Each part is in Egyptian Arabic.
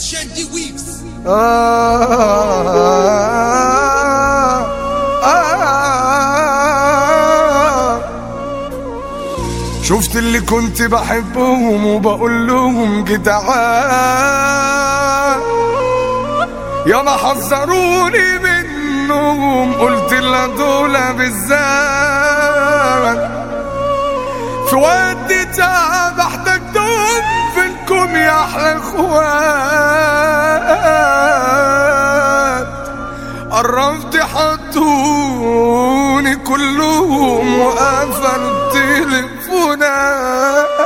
شاندي ويفز آه آه شفت اللي كنت بحبهم وبقول لهم جدعان يا ما حذروني منهم قلت لا دول بالذات في وقت تعب احتجتهم فينكم يا احلى اخوات قربت حطوني كلهم وقفلوا التليفونات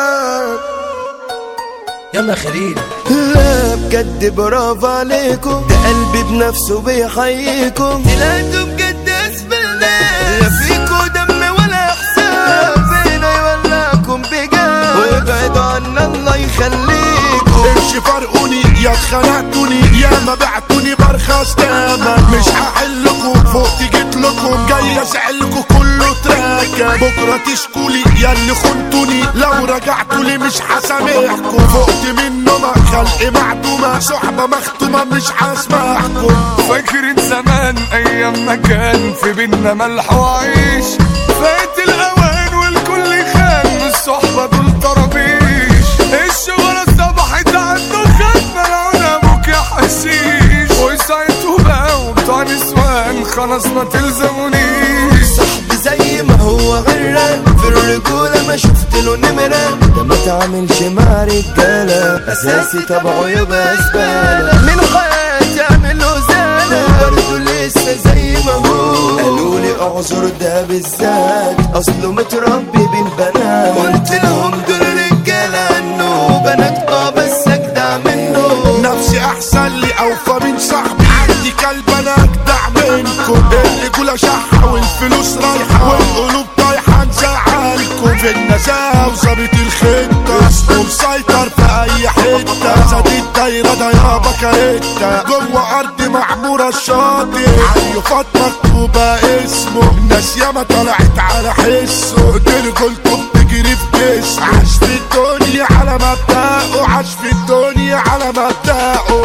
يلا خليل لا بجد برافو عليكم ده قلبي بنفسه بيحييكم طلعتوا بجد اسفل ناس لا فيكوا دم ولا احساس ربنا يولعكم بجد وابعدوا عنا الله يخليكم ايش فرقوني يا اتخنقتوني يا ما بعتوني برخص تمام مش هحلكوا فوق جيت لكم جاي ازعلكوا كله تراكب بكره تشكولي يا اللي خنتوني لو رجعتوا لي مش هسامحكم فوقت من نومة خلق معدومة صحبة مختومة مش هسمعكم فاكرين زمان ايام ما كان في بينا ملح وعيش فات الاوان والكل خان الصحبه دول طرابيش الشغله صبحت عنده خان ملعون ابوك يا حشيش وساعته بقى وبتوع نسوان خلاص ما تلزمونيش صاحبي زي ما هو غرة في الرجولة ما شفت له نمرة ده ما تعملش مع رجالة أساسي طبعه يبقى زبالة من حياتي أعمل له زالة برضه لسه زي ما هو قالوا لي اعذر ده بالذات أصله متربي بين بنات قلت لهم دول رجالة عنه بنات اه بس أجدع منه نفسي احسن لي اوفى من صاحبي عندي كلب انا اجدع منكم الرجولة شحة والفلوس رايحة والقلوب طايحة نزعلكم في النزاهة وظابط الخطة اسمه مسيطر في اي حتة زاد الدايرة ده يابا كاريتا جوه ارض معمورة الشاطئ علي فاطمة مكتوبة اسمه الناس ياما طلعت على حسه رجولته بتجري في جسمه عاش في الدنيا على مبدأه عاش في الدنيا على مبدأه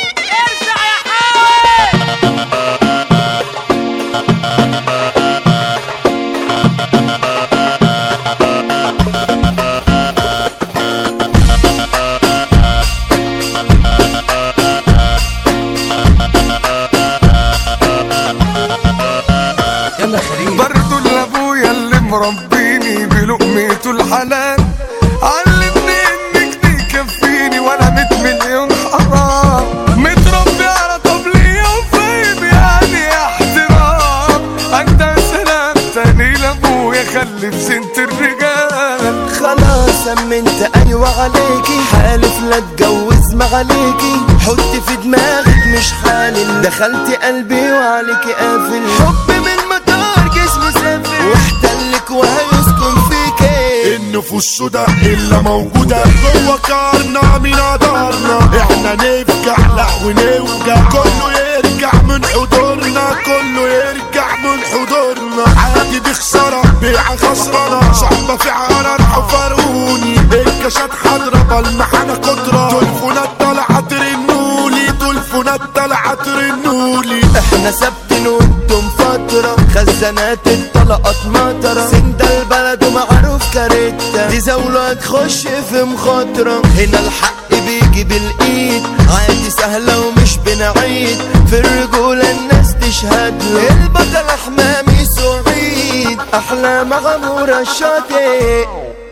يلا خليل برضو لابويا اللي مربيني بلقمته الحلال علمني ان جنيه يكفيني ولا مية مليون حرام متربي على طبلية وفاهم يعني احترام انت سلام تاني لابويا خلي في سنة الرجال خلاص امنت ايوه عليكي حالف لا اتجوز ما عليكي حط في دماغك مش حالل دخلت قلبي وعليكي قافل حب من مطار جسمي سافر واحتلك وهيسكن فيكي النفوس سودا الا موجودة جوه كارنا من قدرنا احنا نفجع لا ونوجع كله يرجع من حضورنا كله يرجع من حضورنا عادي دي خسارة بيع خسرانة صحبة في عارة راحوا فارقوني الكاشات حاضرة بالمحنة قدرة تلفونات طالعة ترنولي تلفونات طالعة ترنولي احنا ثابتين وانتم فترة خزانات الطلقات مطرة سند البلد ومعروف كاريتا دي زولة تخش في مخاطرة هنا الحق بيجي بالايد عادي سهلة ومش بنعيد في الرجولة الناس تشهد له البطل حمامي سعيد احلى مغمورة الشاطئ